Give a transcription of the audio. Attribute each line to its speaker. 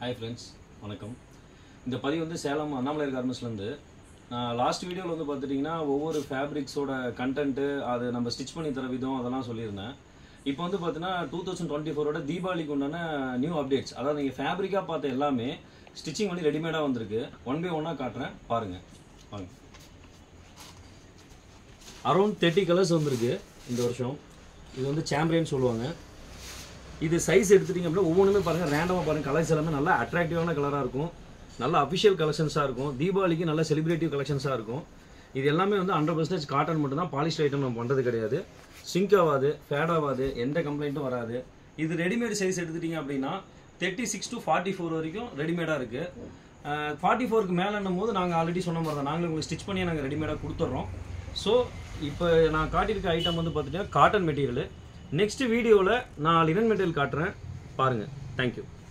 Speaker 1: hi friends வணக்கம் இந்த பதிவு வந்து சேலம் அண்ணாமலையார் கார்மெண்ட்ஸ்லேருந்து நான் லாஸ்ட் வீடியோவில் வந்து பார்த்துட்டிங்கன்னா ஒவ்வொரு ஃபேப்ரிக்ஸோட கண்டென்ட்டு அது நம்ம ஸ்டிச் பண்ணி தர விதம் அதெல்லாம் சொல்லியிருந்தேன் இப்போ வந்து பார்த்தீங்கன்னா டூ தௌசண்ட் டுவெண்ட்டி ஃபோரோட தீபாவளிக்கு உண்டான நியூ அப்டேட்ஸ் அதாவது நீங்கள் ஃபேப்ரிக்காக பார்த்த எல்லாமே ஸ்டிச்சிங் பண்ணி ரெடிமேடாக வந்திருக்கு ஒன் பை ஒன்னாக காட்டுறேன் பாருங்கள் வாங்க அரௌண்ட் தேர்ட்டி கலர்ஸ் வந்திருக்கு இந்த வருஷம் இது வந்து சாம்பியன் சொல்லுவாங்க இது சைஸ் எடுத்துட்டீங்க அப்படின்னா ஒவ்வொன்றுமே பாருங்க ரேண்டமாக பாருங்க கலர்ஸ் எல்லாமே நல்லா அட்ராக்டிவான கலராக இருக்கும் நல்ல அஃபிஷியல் கலெக்ஷன்ஸாக இருக்கும் தீபாவளிக்கு நல்ல செலிப்ரேட்டிவ் கலெக்ஷன்ஸாக இருக்கும் இது எல்லாமே வந்து ஹண்ட்ரட் பர்சன்டேஜ் காட்டன் மட்டும் தான் பாலிஸ்டர் ஐட்டம் நம்ம பண்ணுறது கிடையாது சிங்க் ஆகாது ஃபேட் ஆகாது எந்த கம்ப்ளைண்ட்டும் வராது இது ரெடிமேட் சைஸ் எடுத்துட்டீங்க அப்படின்னா thirty six to forty four வரைக்கும் ரெடிமேடாக இருக்குது ஃபார்ட்டி ஃபோருக்கு மேலேன்னும் போது நாங்கள் ஆல்ரெடி சொன்ன மாதிரி தான் நாங்களே உங்களுக்கு ஸ்டிச் பண்ணி நாங்கள் ரெடிமேடாக கொடுத்துட்றோம் ஸோ இப்போ நான் காட்டியிருக்க ஐட்டம் வந்து பார்த்துட்டீங்கன்னா காட்டன் மெட்டீரியல் நெக்ஸ்ட் வீடியோவில் நான் லினன் மெட்டீரியல் காட்டுறேன் பாருங்கள் தேங்க்யூ